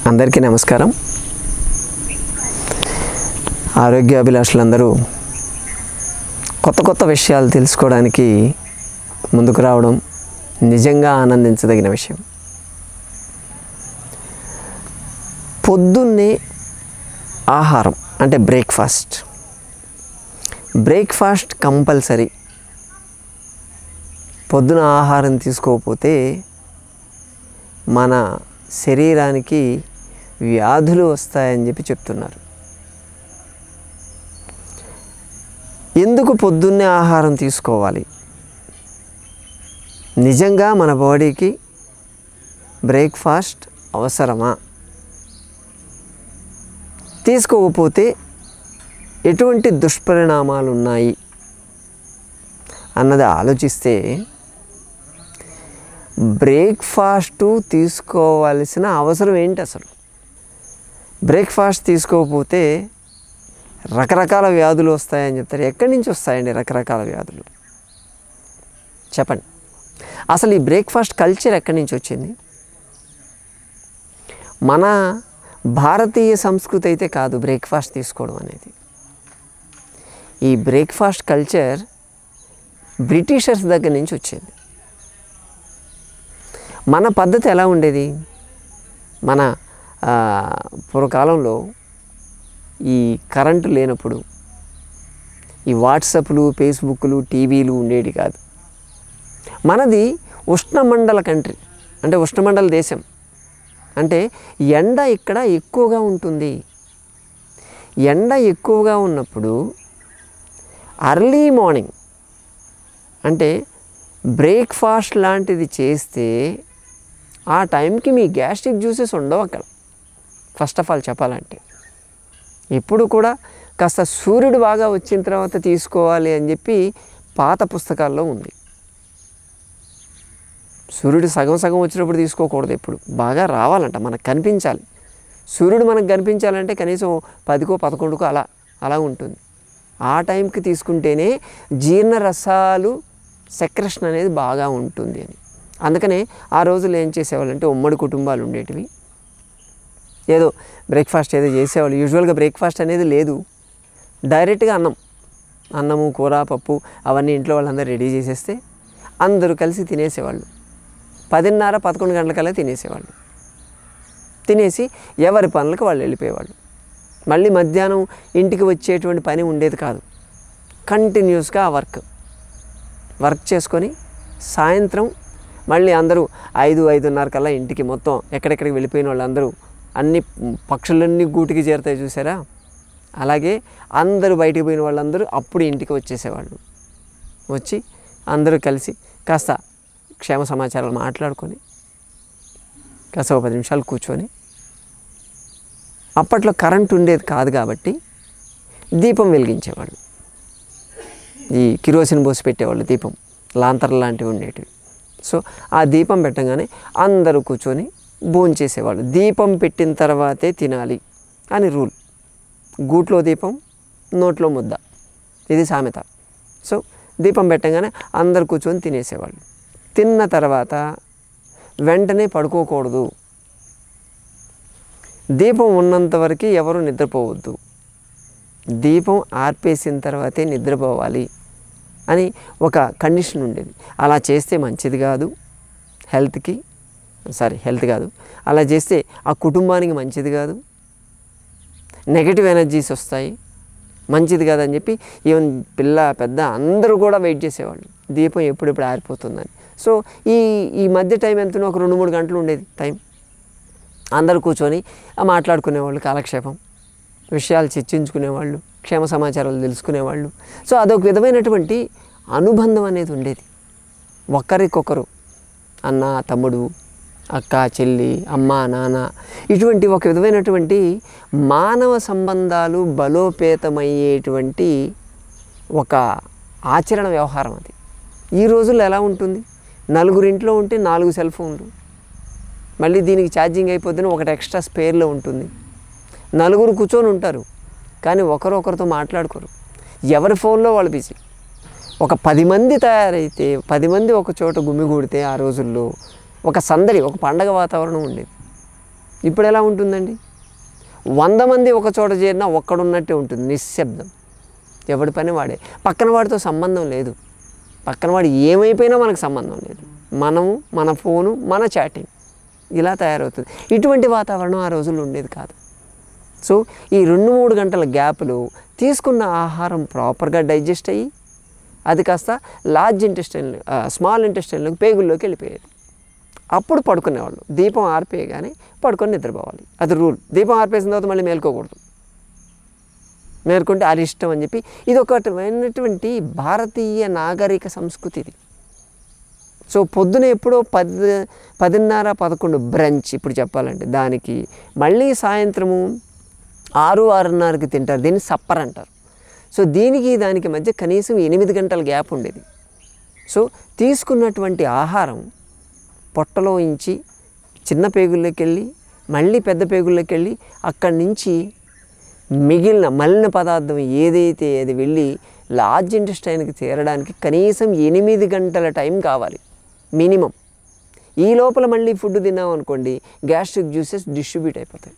అందరికీ నమస్కారం ఆరోగ్యాభిలాషులందరూ కొత్త కొత్త విషయాలు తెలుసుకోవడానికి ముందుకు రావడం నిజంగా ఆనందించదగిన విషయం పొద్దున్నే ఆహారం అంటే బ్రేక్ఫాస్ట్ బ్రేక్ఫాస్ట్ కంపల్సరీ పొద్దున ఆహారం తీసుకోకపోతే మన శరీరానికి వ్యాధులు వస్తాయని చెప్పి చెప్తున్నారు ఎందుకు పొద్దున్నే ఆహారం తీసుకోవాలి నిజంగా మన బాడీకి బ్రేక్ఫాస్ట్ అవసరమా తీసుకోకపోతే ఎటువంటి దుష్పరిణామాలు ఉన్నాయి అన్నది ఆలోచిస్తే బ్రేక్ఫాస్ట్ తీసుకోవాల్సిన అవసరం ఏంటి అసలు బ్రేక్ఫాస్ట్ తీసుకోకపోతే రకరకాల వ్యాధులు వస్తాయని చెప్తారు ఎక్కడి నుంచి వస్తాయండి రకరకాల వ్యాధులు చెప్పండి అసలు ఈ బ్రేక్ఫాస్ట్ కల్చర్ ఎక్కడి నుంచి వచ్చింది మన భారతీయ సంస్కృతి అయితే కాదు బ్రేక్ఫాస్ట్ తీసుకోవడం అనేది ఈ బ్రేక్ఫాస్ట్ కల్చర్ బ్రిటిషర్స్ దగ్గర నుంచి వచ్చింది మన పద్ధతి ఎలా ఉండేది మన ఆ, పూర్వకాలంలో ఈ కరెంటు లేనప్పుడు ఈ వాట్సాప్లు ఫేస్బుక్లు టీవీలు ఉండేవి కాదు మనది ఉష్ణమండల కంట్రీ అంటే ఉష్ణమండల దేశం అంటే ఎండ ఇక్కడ ఎక్కువగా ఉంటుంది ఎండ ఎక్కువగా ఉన్నప్పుడు అర్లీ మార్నింగ్ అంటే బ్రేక్ఫాస్ట్ లాంటిది చేస్తే ఆ టైంకి మీ గ్యాస్ట్రిక్ జ్యూసెస్ ఉండవు అక్కడ ఫస్ట్ ఆఫ్ ఆల్ చెప్పాలంటే ఇప్పుడు కూడా కాస్త సూర్యుడు బాగా వచ్చిన తర్వాత తీసుకోవాలి అని చెప్పి పాత పుస్తకాల్లో ఉంది సూర్యుడు సగం సగం వచ్చినప్పుడు తీసుకోకూడదు ఎప్పుడు బాగా రావాలంట మనకు కనిపించాలి సూర్యుడు మనకు కనిపించాలంటే కనీసం పదికో పదకొండుకో అలా అలా ఉంటుంది ఆ టైంకి తీసుకుంటేనే జీర్ణరసాలు సెక్రెషన్ అనేది బాగా ఉంటుంది అని అందుకనే ఆ రోజులు ఏం చేసేవాళ్ళంటే ఉమ్మడి కుటుంబాలు ఉండేటివి ఏదో బ్రేక్ఫాస్ట్ ఏదో చేసేవాళ్ళు యూజువల్గా బ్రేక్ఫాస్ట్ అనేది లేదు డైరెక్ట్గా అన్నం అన్నము కూర పప్పు అవన్నీ ఇంట్లో వాళ్ళందరూ రెడీ చేసేస్తే అందరూ కలిసి తినేసేవాళ్ళు పదిన్నర పదకొండు గంటలకల్లా తినేసేవాళ్ళు తినేసి ఎవరి పనులకు వాళ్ళు వెళ్ళిపోయేవాళ్ళు మళ్ళీ మధ్యాహ్నం ఇంటికి వచ్చేటువంటి పని ఉండేది కాదు కంటిన్యూస్గా ఆ వర్క్ వర్క్ చేసుకొని సాయంత్రం మళ్ళీ అందరూ ఐదు ఐదున్నర కల్లా ఇంటికి మొత్తం ఎక్కడెక్కడికి వెళ్ళిపోయిన వాళ్ళందరూ అన్ని పక్షులన్నీ గూటికి చేరుతాయి చూసారా అలాగే అందరూ బయటికి పోయిన వాళ్ళందరూ అప్పుడు ఇంటికి వచ్చేసేవాళ్ళు వచ్చి అందరూ కలిసి కాస్త క్షేమ సమాచారాలు మాట్లాడుకొని కాస్త ఒక పది నిమిషాలు కూర్చొని అప్పట్లో కరెంట్ ఉండేది కాదు కాబట్టి దీపం వెలిగించేవాళ్ళు ఈ కిరోసిన్ పోసి పెట్టేవాళ్ళు దీపం లాంతర్ లాంటివి ఉండేటివి సో ఆ దీపం పెట్టగానే అందరూ కూర్చొని భోంచేసేవాళ్ళు దీపం పెట్టిన తర్వాతే తినాలి అని రూల్ గూట్లో దీపం నోట్లో ముద్ద ఇది సామెత సో దీపం పెట్టగానే అందరు కూర్చొని తినేసేవాళ్ళు తిన్న తర్వాత వెంటనే పడుకోకూడదు దీపం ఉన్నంత వరకు ఎవరు నిద్రపోవద్దు దీపం ఆర్పేసిన తర్వాతే నిద్రపోవాలి అని ఒక కండిషన్ ఉండేది అలా చేస్తే మంచిది కాదు హెల్త్కి సారీ హెల్త్ కాదు అలా చేస్తే ఆ కుటుంబానికి మంచిది కాదు నెగటివ్ ఎనర్జీస్ వస్తాయి మంచిది కాదని చెప్పి ఈవెన్ పిల్ల పెద్ద అందరూ కూడా వెయిట్ చేసేవాళ్ళు దీపం ఎప్పుడెప్పుడు ఆరిపోతుందని సో ఈ ఈ మధ్య టైం ఎంతనో ఒక రెండు మూడు గంటలు ఉండేది టైం అందరూ కూర్చొని ఆ మాట్లాడుకునేవాళ్ళు కాలక్షేపం విషయాలు చర్చించుకునేవాళ్ళు క్షేమ సమాచారాలు తెలుసుకునేవాళ్ళు సో అదొక విధమైనటువంటి అనుబంధం అనేది ఉండేది ఒకరికొకరు అన్న తమ్ముడు అక్క చెల్లి అమ్మ నాన్న ఇటువంటి ఒక విధమైనటువంటి మానవ సంబంధాలు బలోపేతమయ్యేటువంటి ఒక ఆచరణ వ్యవహారం అది ఈ రోజుల్లో ఎలా ఉంటుంది నలుగురింట్లో ఉంటే నాలుగు సెల్ ఫోన్లు మళ్ళీ దీనికి ఛార్జింగ్ అయిపోద్దని ఒకటి ఎక్స్ట్రా స్పేర్లో ఉంటుంది నలుగురు కూర్చొని ఉంటారు కానీ ఒకరు ఒకరితో మాట్లాడుకోరు ఎవరి ఫోన్లో వాళ్ళు బిజీ ఒక పది మంది తయారైతే పది మంది ఒక చోట గుమిగూడితే ఆ రోజుల్లో ఒక సందడి ఒక పండగ వాతావరణం ఉండేది ఇప్పుడు ఎలా ఉంటుందండి వంద మంది ఒక చోట చేరినా ఒక్కడున్నట్టే ఉంటుంది నిశ్శబ్దం ఎవడి పని వాడే పక్కన వాడితో సంబంధం లేదు పక్కన వాడు ఏమైపోయినా మనకు సంబంధం లేదు మనము మన ఫోను మన చాటింగ్ ఇలా తయారవుతుంది ఇటువంటి వాతావరణం ఆ రోజుల్లో ఉండేది కాదు సో ఈ రెండు మూడు గంటల గ్యాప్లో తీసుకున్న ఆహారం ప్రాపర్గా డైజెస్ట్ అయ్యి అది కాస్త లార్జ్ ఇంటెస్టైన్ స్మాల్ ఇంటెస్టైన్లోకి పేగుల్లోకి వెళ్ళిపోయేది అప్పుడు పడుకునేవాళ్ళు దీపం ఆర్పేయగానే పడుకొని నిద్రపోవాలి అది రూల్ దీపం ఆర్పేసిన తర్వాత మళ్ళీ మేల్కోకూడదు మేల్కొంటే అరిష్టం అని చెప్పి ఇది ఒకటమైనటువంటి భారతీయ నాగరిక సంస్కృతి ఇది సో పొద్దున ఎప్పుడో పది పదిన్నర పదకొండు బ్రంచ్ ఇప్పుడు చెప్పాలంటే దానికి మళ్ళీ సాయంత్రము ఆరు ఆరున్నరకి తింటారు దీన్ని సప్పర్ అంటారు సో దీనికి దానికి మధ్య కనీసం ఎనిమిది గంటల గ్యాప్ ఉండేది సో తీసుకున్నటువంటి ఆహారం పొట్టలో ఇంచి చిన్న పేగుల్లోకి వెళ్ళి మళ్ళీ పెద్ద పేగుల్లోకి వెళ్ళి అక్కడి నుంచి మిగిలిన మలిన పదార్థం ఏదైతే అది వెళ్ళి లార్జ్ ఇంటెస్టైన్కి చేరడానికి కనీసం ఎనిమిది గంటల టైం కావాలి మినిమం ఈ లోపల మళ్ళీ ఫుడ్ తిన్నాం అనుకోండి గ్యాస్ట్రిక్ జ్యూసెస్ డిస్ట్రిబ్యూట్ అయిపోతాయి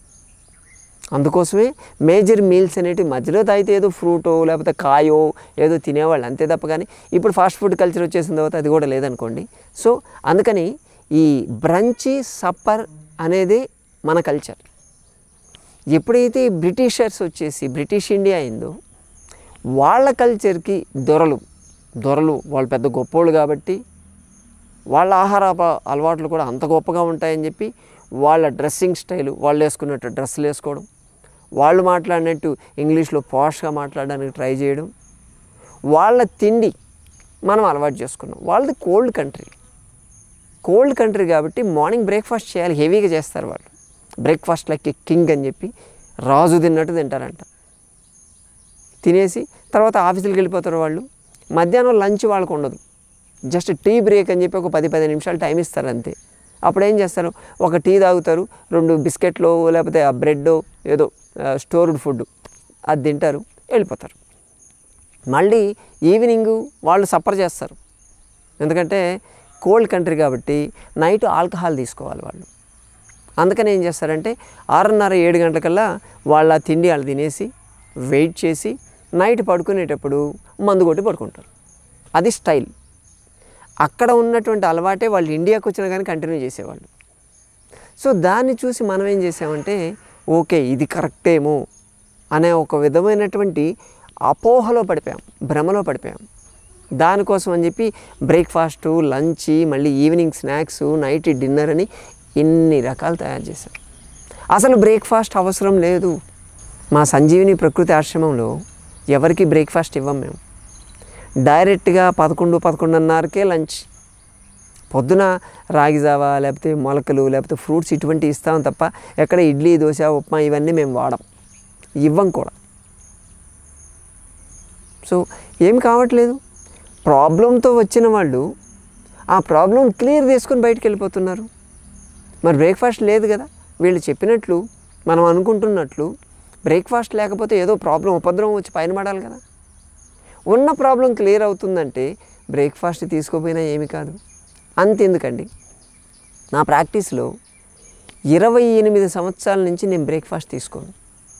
అందుకోసమే మేజర్ మీల్స్ అనేటివి మధ్యలో తాగితే ఏదో ఫ్రూటో లేకపోతే కాయో ఏదో తినేవాళ్ళు అంతే తప్ప కానీ ఇప్పుడు ఫాస్ట్ ఫుడ్ కల్చర్ వచ్చేసిన తర్వాత అది కూడా లేదనుకోండి సో అందుకని ఈ బ్రంచి సప్పర్ అనేదే మన కల్చర్ ఎప్పుడైతే ఈ బ్రిటిషర్స్ వచ్చేసి బ్రిటిష్ ఇండియా అయిందో వాళ్ళ కల్చర్కి దొరలు దొరలు వాళ్ళు పెద్ద గొప్పోళ్ళు కాబట్టి వాళ్ళ ఆహార అప- అలవాట్లు కూడా అంత గొప్పగా ఉంటాయని చెప్పి వాళ్ళ డ్రెస్సింగ్ స్టైలు వాళ్ళు వేసుకున్నట్టు డ్రెస్సులు వేసుకోవడం వాళ్ళు మాట్లాడినట్టు ఇంగ్లీష్లో పాష్గా మాట్లాడడానికి ట్రై చేయడం వాళ్ళ తిండి మనం అలవాటు చేసుకున్నాం వాళ్ళది కోల్డ్ కంట్రీ కోల్డ్ కంట్రీ కాబట్టి మార్నింగ్ బ్రేక్ఫాస్ట్ చేయాలి హెవీగా చేస్తారు వాళ్ళు బ్రేక్ఫాస్ట్ లైక్ కింగ్ అని చెప్పి రాజు తిన్నట్టు తింటారంట తినేసి తర్వాత ఆఫీసులకు వెళ్ళిపోతారు వాళ్ళు మధ్యాహ్నం లంచ్ వాళ్ళకు ఉండదు జస్ట్ టీ బ్రేక్ అని చెప్పి ఒక పది పది నిమిషాలు టైం ఇస్తారు అంతే అప్పుడు ఏం చేస్తారు ఒక టీ తాగుతారు రెండు బిస్కెట్లు లేకపోతే ఆ బ్రెడ్ ఏదో స్టోర్డ్ ఫుడ్ అది తింటారు వెళ్ళిపోతారు మళ్ళీ ఈవినింగ్ వాళ్ళు సఫర్ చేస్తారు ఎందుకంటే కోల్డ్ కంట్రీ కాబట్టి నైట్ ఆల్కహాల్ తీసుకోవాలి వాళ్ళు అందుకని ఏం చేస్తారంటే ఆరున్నర ఏడు గంటలకల్లా వాళ్ళ తిండి వాళ్ళు తినేసి వెయిట్ చేసి నైట్ పడుకునేటప్పుడు మందు కొట్టి పడుకుంటారు అది స్టైల్ అక్కడ ఉన్నటువంటి అలవాటే వాళ్ళు ఇండియాకి వచ్చినా కానీ కంటిన్యూ చేసేవాళ్ళు సో దాన్ని చూసి మనం ఏం చేసామంటే ఓకే ఇది కరెక్టేమో అనే ఒక విధమైనటువంటి అపోహలో పడిపోయాం భ్రమలో పడిపోయాం దానికోసం అని చెప్పి బ్రేక్ఫాస్ట్ లంచ్ మళ్ళీ ఈవినింగ్ స్నాక్స్ నైట్ డిన్నర్ అని ఇన్ని రకాలు తయారు చేశాం అసలు బ్రేక్ఫాస్ట్ అవసరం లేదు మా సంజీవిని ప్రకృతి ఆశ్రమంలో ఎవరికి బ్రేక్ఫాస్ట్ ఇవ్వం మేము డైరెక్ట్గా పదకొండు పదకొండున్నరకే లంచ్ పొద్దున రాగి జావా లేకపోతే మొలకలు లేకపోతే ఫ్రూట్స్ ఇటువంటి ఇస్తాం తప్ప ఎక్కడ ఇడ్లీ దోశ ఉప్మా ఇవన్నీ మేము వాడం ఇవ్వం కూడా సో ఏం కావట్లేదు ప్రాబ్లంతో వచ్చిన వాళ్ళు ఆ ప్రాబ్లం క్లియర్ చేసుకొని బయటికి వెళ్ళిపోతున్నారు మరి బ్రేక్ఫాస్ట్ లేదు కదా వీళ్ళు చెప్పినట్లు మనం అనుకుంటున్నట్లు బ్రేక్ఫాస్ట్ లేకపోతే ఏదో ప్రాబ్లం ఉపద్రవం వచ్చి పైన పడాలి కదా ఉన్న ప్రాబ్లం క్లియర్ అవుతుందంటే బ్రేక్ఫాస్ట్ తీసుకోపోయినా ఏమి కాదు అంతెందుకండి నా ప్రాక్టీస్లో ఇరవై ఎనిమిది సంవత్సరాల నుంచి నేను బ్రేక్ఫాస్ట్ తీసుకోను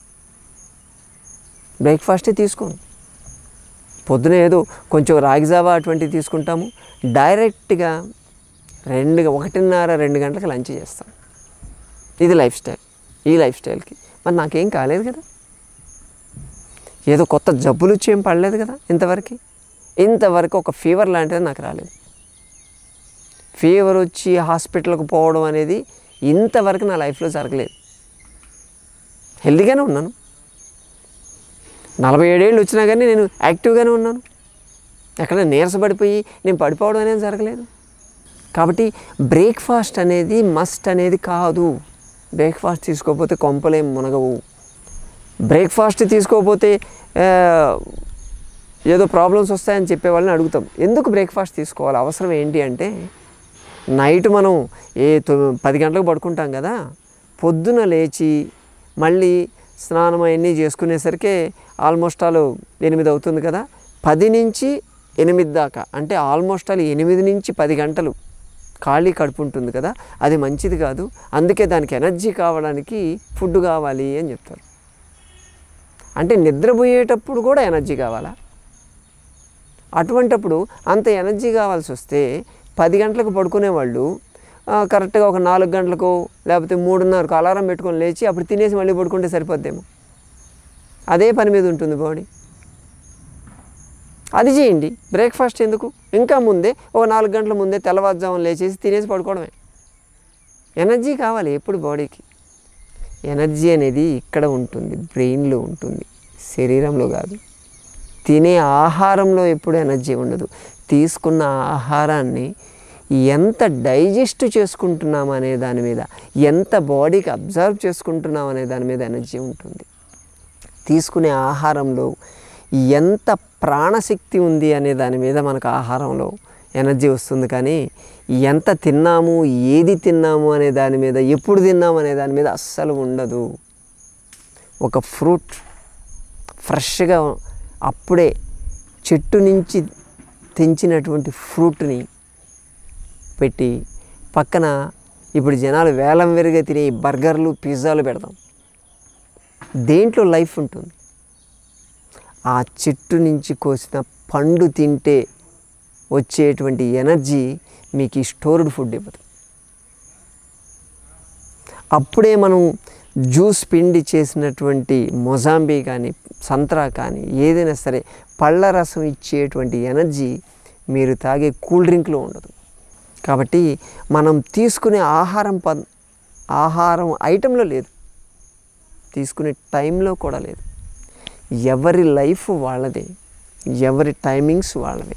బ్రేక్ఫాస్టే తీసుకోను పొద్దున ఏదో కొంచెం రాగి జావా అటువంటివి తీసుకుంటాము డైరెక్ట్గా రెండు ఒకటిన్నర రెండు గంటలకు లంచ్ చేస్తాం ఇది లైఫ్ స్టైల్ ఈ లైఫ్ స్టైల్కి మరి నాకేం కాలేదు కదా ఏదో కొత్త జబ్బులు వచ్చి ఏం పడలేదు కదా ఇంతవరకు ఇంతవరకు ఒక ఫీవర్ లాంటిది నాకు రాలేదు ఫీవర్ వచ్చి హాస్పిటల్కి పోవడం అనేది ఇంతవరకు నా లైఫ్లో జరగలేదు హెల్తీగానే ఉన్నాను నలభై ఏడేళ్ళు వచ్చినా కానీ నేను యాక్టివ్గానే ఉన్నాను ఎక్కడ నీరసపడిపోయి నేను పడిపోవడం అనేది జరగలేదు కాబట్టి బ్రేక్ఫాస్ట్ అనేది మస్ట్ అనేది కాదు బ్రేక్ఫాస్ట్ తీసుకోకపోతే కొంపలేం మునగవు బ్రేక్ఫాస్ట్ తీసుకోకపోతే ఆ, ఏదో ప్రాబ్లమ్స్ వస్తాయని చెప్పే వాళ్ళని అడుగుతాం ఎందుకు బ్రేక్ఫాస్ట్ తీసుకోవాలి అవసరం ఏంటి అంటే నైట్ మనం ఏ తొ పది గంటలకు పడుకుంటాం కదా పొద్దున లేచి మళ్ళీ స్నానం అవన్నీ చేసుకునేసరికి ఆల్మోస్ట్ ఆల్ ఎనిమిది అవుతుంది కదా పది నుంచి ఎనిమిది దాకా అంటే ఆల్మోస్ట్ ఆల్ ఎనిమిది నుంచి పది గంటలు ఖాళీ కడుపు ఉంటుంది కదా అది మంచిది కాదు అందుకే దానికి ఎనర్జీ కావడానికి ఫుడ్ కావాలి అని చెప్తారు అంటే నిద్రపోయేటప్పుడు కూడా ఎనర్జీ కావాలా అటువంటప్పుడు అంత ఎనర్జీ కావాల్సి వస్తే పది గంటలకు పడుకునే వాళ్ళు ఆ, కరెక్ట్గా ఒక నాలుగు గంటలకు లేకపోతే మూడున్నరకు అలారం పెట్టుకొని లేచి అప్పుడు తినేసి మళ్ళీ పడుకుంటే సరిపోద్దేమో అదే పని మీద ఉంటుంది బాడీ అది చేయండి బ్రేక్ఫాస్ట్ ఎందుకు ఇంకా ముందే ఒక నాలుగు గంటల ముందే తెల్లవారుజామున లేచేసి తినేసి పడుకోవడమే ఎనర్జీ కావాలి ఎప్పుడు బాడీకి ఎనర్జీ అనేది ఇక్కడ ఉంటుంది బ్రెయిన్లో ఉంటుంది శరీరంలో కాదు తినే ఆహారంలో ఎప్పుడు ఎనర్జీ ఉండదు తీసుకున్న ఆహారాన్ని ఎంత డైజెస్ట్ చేసుకుంటున్నాం అనే దాని మీద ఎంత బాడీకి అబ్జర్వ్ చేసుకుంటున్నాం అనే దాని మీద ఎనర్జీ ఉంటుంది తీసుకునే ఆహారంలో ఎంత ప్రాణశక్తి ఉంది అనే దాని మీద మనకు ఆహారంలో ఎనర్జీ వస్తుంది కానీ ఎంత తిన్నాము ఏది తిన్నాము అనే దాని మీద ఎప్పుడు తిన్నాము అనే దాని మీద అస్సలు ఉండదు ఒక ఫ్రూట్ ఫ్రెష్గా అప్పుడే చెట్టు నుంచి తెంచినటువంటి ఫ్రూట్ని పెట్టి పక్కన ఇప్పుడు జనాలు వేలం వెరిగా తినే ఈ బర్గర్లు పిజ్జాలు పెడతాం దేంట్లో లైఫ్ ఉంటుంది ఆ చెట్టు నుంచి కోసిన పండు తింటే వచ్చేటువంటి ఎనర్జీ మీకు ఈ స్టోర్డ్ ఫుడ్ ఇవ్వదు అప్పుడే మనం జ్యూస్ పిండి చేసినటువంటి మొజాంబీ కానీ సంత్రా కానీ ఏదైనా సరే పళ్ళ రసం ఇచ్చేటువంటి ఎనర్జీ మీరు తాగే కూల్ డ్రింక్లో ఉండదు కాబట్టి మనం తీసుకునే ఆహారం ప ఆహారం ఐటెంలో లేదు తీసుకునే టైంలో కూడా లేదు ఎవరి లైఫ్ వాళ్ళదే ఎవరి టైమింగ్స్ వాళ్ళవే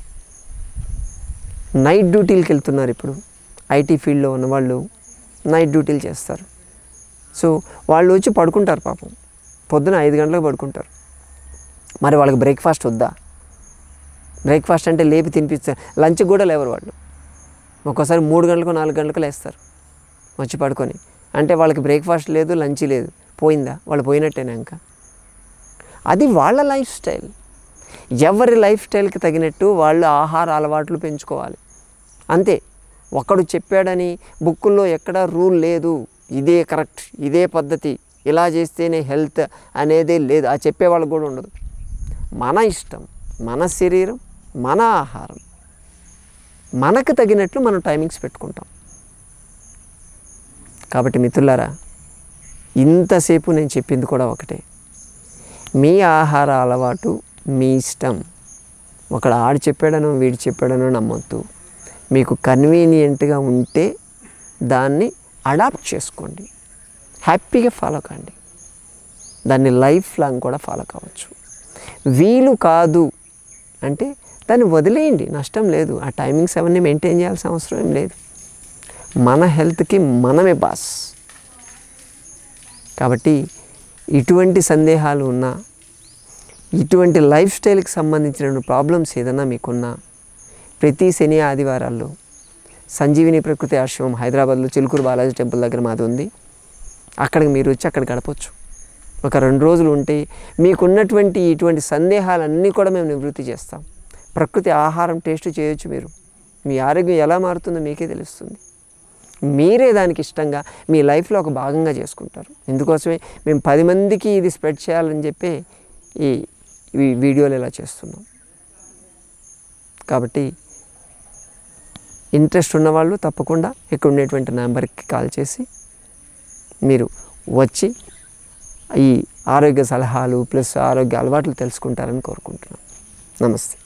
నైట్ డ్యూటీలకు వెళ్తున్నారు ఇప్పుడు ఐటీ ఫీల్డ్లో ఉన్న వాళ్ళు నైట్ డ్యూటీలు చేస్తారు సో వాళ్ళు వచ్చి పడుకుంటారు పాపం పొద్దున ఐదు గంటలకు పడుకుంటారు మరి వాళ్ళకి బ్రేక్ఫాస్ట్ వద్దా బ్రేక్ఫాస్ట్ అంటే లేపి తినిపిస్తారు లంచ్ కూడా లేవరు వాళ్ళు ఒక్కోసారి మూడు గంటలకు నాలుగు గంటలకు లేస్తారు వచ్చి పడుకొని అంటే వాళ్ళకి బ్రేక్ఫాస్ట్ లేదు లంచ్ లేదు పోయిందా వాళ్ళు పోయినట్టేనా ఇంకా అది వాళ్ళ లైఫ్ స్టైల్ ఎవరి లైఫ్ స్టైల్కి తగినట్టు వాళ్ళు ఆహార అలవాట్లు పెంచుకోవాలి అంతే ఒకడు చెప్పాడని బుక్కుల్లో ఎక్కడా రూల్ లేదు ఇదే కరెక్ట్ ఇదే పద్ధతి ఇలా చేస్తేనే హెల్త్ అనేదే లేదు ఆ చెప్పే వాళ్ళకి కూడా ఉండదు మన ఇష్టం మన శరీరం మన ఆహారం మనకు తగినట్లు మనం టైమింగ్స్ పెట్టుకుంటాం కాబట్టి మిత్రులారా ఇంతసేపు నేను చెప్పింది కూడా ఒకటే మీ ఆహార అలవాటు మీ ఇష్టం ఒకడు ఆడు చెప్పాడనో వీడు చెప్పాడనో నమ్మొద్దు మీకు కన్వీనియంట్గా ఉంటే దాన్ని అడాప్ట్ చేసుకోండి హ్యాపీగా ఫాలో కండి దాన్ని లైఫ్ లాంగ్ కూడా ఫాలో కావచ్చు వీలు కాదు అంటే దాన్ని వదిలేయండి నష్టం లేదు ఆ టైమింగ్స్ అవన్నీ మెయింటైన్ చేయాల్సిన అవసరం ఏం లేదు మన హెల్త్కి మనమే బాస్ కాబట్టి ఇటువంటి సందేహాలు ఉన్నా ఇటువంటి లైఫ్ స్టైల్కి సంబంధించిన ప్రాబ్లమ్స్ ఏదైనా మీకున్నా ప్రతి శని ఆదివారాల్లో సంజీవిని ప్రకృతి ఆశ్రమం హైదరాబాద్లో చిలుకూరు బాలాజీ టెంపుల్ దగ్గర మాది ఉంది అక్కడికి మీరు వచ్చి అక్కడ గడపచ్చు ఒక రెండు రోజులు ఉంటే మీకున్నటువంటి ఇటువంటి సందేహాలన్నీ కూడా మేము నివృత్తి చేస్తాం ప్రకృతి ఆహారం టేస్ట్ చేయొచ్చు మీరు మీ ఆరోగ్యం ఎలా మారుతుందో మీకే తెలుస్తుంది మీరే దానికి ఇష్టంగా మీ లైఫ్లో ఒక భాగంగా చేసుకుంటారు ఇందుకోసమే మేము పది మందికి ఇది స్ప్రెడ్ చేయాలని చెప్పి ఈ ఈ వీడియోలు ఇలా చేస్తున్నాం కాబట్టి ఇంట్రెస్ట్ ఉన్నవాళ్ళు తప్పకుండా ఇక్కడ ఉండేటువంటి నెంబర్కి కాల్ చేసి మీరు వచ్చి ఈ ఆరోగ్య సలహాలు ప్లస్ ఆరోగ్య అలవాట్లు తెలుసుకుంటారని కోరుకుంటున్నాను నమస్తే